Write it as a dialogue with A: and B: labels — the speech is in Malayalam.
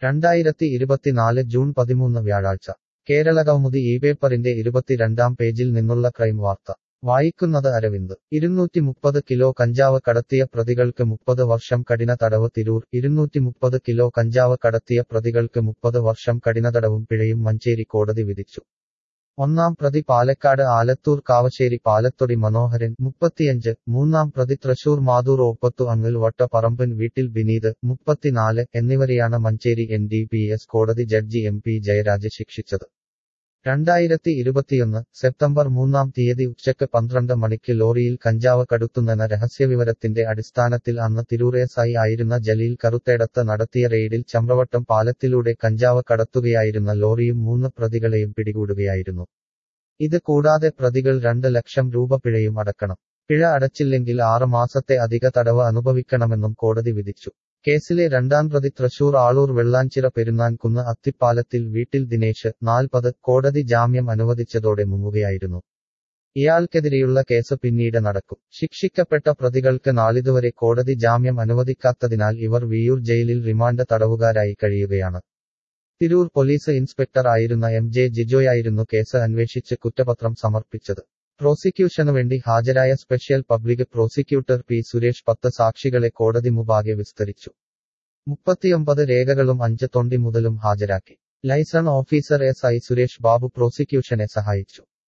A: രണ്ടായിരത്തി ഇരുപത്തിനാല് ജൂൺ പതിമൂന്ന് വ്യാഴാഴ്ച കേരളകൗമുദി ഈ പേപ്പറിന്റെ ഇരുപത്തിരണ്ടാം പേജിൽ നിന്നുള്ള ക്രൈം വാർത്ത വായിക്കുന്നത് അരവിന്ദ് ഇരുന്നൂറ്റി മുപ്പത് കിലോ കഞ്ചാവ് കടത്തിയ പ്രതികൾക്ക് മുപ്പത് വർഷം കഠിന തടവ് തിരൂർ ഇരുന്നൂറ്റി മുപ്പത് കിലോ കഞ്ചാവ് കടത്തിയ പ്രതികൾക്ക് മുപ്പത് വർഷം കഠിന തടവും പിഴയും മഞ്ചേരി കോടതി വിധിച്ചു ഒന്നാം പ്രതി പാലക്കാട് ആലത്തൂർ കാവശ്ശേരി പാലത്തൊടി മനോഹരൻ മുപ്പത്തിയഞ്ച് മൂന്നാം പ്രതി തൃശൂർ മാതൂർ ഓപ്പത്തു അങ്ങിൽ വട്ടപ്പറമ്പൻ വീട്ടിൽ ബിനീത് മുപ്പത്തിനാല് എന്നിവരെയാണ് Manjeri N D P S കോടതി ജഡ്ജി എം പി ജയരാജ് ശിക്ഷിച്ചത് രണ്ടായിരത്തി ഇരുപത്തിയൊന്ന് സെപ്റ്റംബർ മൂന്നാം തീയതി ഉച്ചയ്ക്ക് പന്ത്രണ്ട് മണിക്ക് ലോറിയിൽ കഞ്ചാവ് കടത്തുന്നെന്ന രഹസ്യവിവരത്തിന്റെ അടിസ്ഥാനത്തിൽ അന്ന് തിരൂർ എസ് ഐ ആയിരുന്ന ജലീൽ കറുത്തേടത്ത് നടത്തിയ റെയ്ഡിൽ ചമ്രവട്ടം പാലത്തിലൂടെ കഞ്ചാവ് കടത്തുകയായിരുന്ന ലോറിയും മൂന്ന് പ്രതികളെയും പിടികൂടുകയായിരുന്നു ഇത് കൂടാതെ പ്രതികൾ രണ്ട് ലക്ഷം രൂപ പിഴയും അടക്കണം പിഴ അടച്ചില്ലെങ്കിൽ ആറ് മാസത്തെ അധിക തടവ് അനുഭവിക്കണമെന്നും കോടതി വിധിച്ചു കേസിലെ രണ്ടാം പ്രതി തൃശൂർ ആളൂർ വെള്ളാഞ്ചിറ പെരുന്നാൻകുന്ന് അത്തിപ്പാലത്തിൽ വീട്ടിൽ ദിനേശ് നാൽപ്പത് കോടതി ജാമ്യം അനുവദിച്ചതോടെ മുങ്ങുകയായിരുന്നു ഇയാൾക്കെതിരെയുള്ള കേസ് പിന്നീട് നടക്കും ശിക്ഷിക്കപ്പെട്ട പ്രതികൾക്ക് നാളിതുവരെ കോടതി ജാമ്യം അനുവദിക്കാത്തതിനാൽ ഇവർ വിയൂർ ജയിലിൽ റിമാൻഡ് തടവുകാരായി കഴിയുകയാണ് തിരൂർ പോലീസ് ഇൻസ്പെക്ടർ ആയിരുന്ന എം ജെ ജിജോയായിരുന്നു കേസ് അന്വേഷിച്ച് കുറ്റപത്രം സമർപ്പിച്ചത് പ്രോസിക്യൂഷനു വേണ്ടി ഹാജരായ special public prosecutor P Suresh പത്ത് സാക്ഷികളെ കോടതി മുമ്പാകെ വിസ്തരിച്ചു മുപ്പത്തിയൊമ്പത് രേഖകളും അഞ്ച് തൊണ്ടി മുതലും ഹാജരാക്കി liaison officer S I Suresh Babu പ്രോസിക്യൂഷനെ സഹായിച്ചു